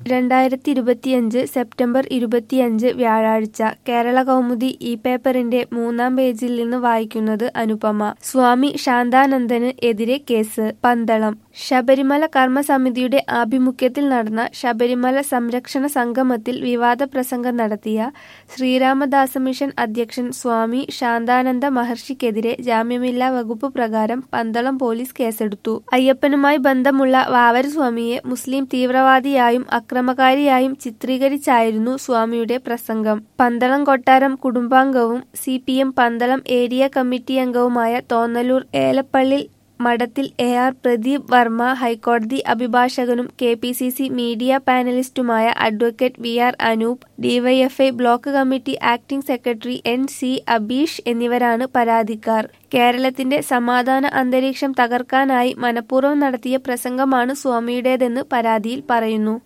രണ്ടായിരത്തി ഇരുപത്തിയഞ്ച് സെപ്റ്റംബർ ഇരുപത്തിയഞ്ച് വ്യാഴാഴ്ച കേരള കൗമുദി ഈ പേപ്പറിന്റെ മൂന്നാം പേജിൽ നിന്ന് വായിക്കുന്നത് അനുപമ സ്വാമി ശാന്താനന്ദന് എതിരെ കേസ് പന്തളം ശബരിമല കർമ്മസമിതിയുടെ ആഭിമുഖ്യത്തിൽ നടന്ന ശബരിമല സംരക്ഷണ സംഗമത്തിൽ വിവാദ പ്രസംഗം നടത്തിയ ശ്രീരാമദാസ മിഷൻ അധ്യക്ഷൻ സ്വാമി ശാന്താനന്ദ മഹർഷിക്കെതിരെ ജാമ്യമില്ലാ വകുപ്പ് പ്രകാരം പന്തളം പോലീസ് കേസെടുത്തു അയ്യപ്പനുമായി ബന്ധമുള്ള വാവർ സ്വാമിയെ മുസ്ലിം തീവ്രവാദിയായും അക്രമകാരിയായും ചിത്രീകരിച്ചായിരുന്നു സ്വാമിയുടെ പ്രസംഗം പന്തളം കൊട്ടാരം കുടുംബാംഗവും C P M Pandalam area committee അംഗവുമായ തോന്നലൂർ ഏലപ്പള്ളിൽ മഠത്തിൽ എ ആർ പ്രദീപ് വർമ്മ ഹൈക്കോടതി അഭിഭാഷകനും K P C C media പാനലിസ്റ്റുമായ advocate V R Anoop DYFI block committee acting secretary N C Abeesh എന്നിവരാണ് പരാതിക്കാർ കേരളത്തിന്റെ സമാധാന അന്തരീക്ഷം തകർക്കാനായി മനഃപൂർവ്വം നടത്തിയ പ്രസംഗമാണ് സ്വാമിയുടേതെന്ന് പരാതിയിൽ പറയുന്നു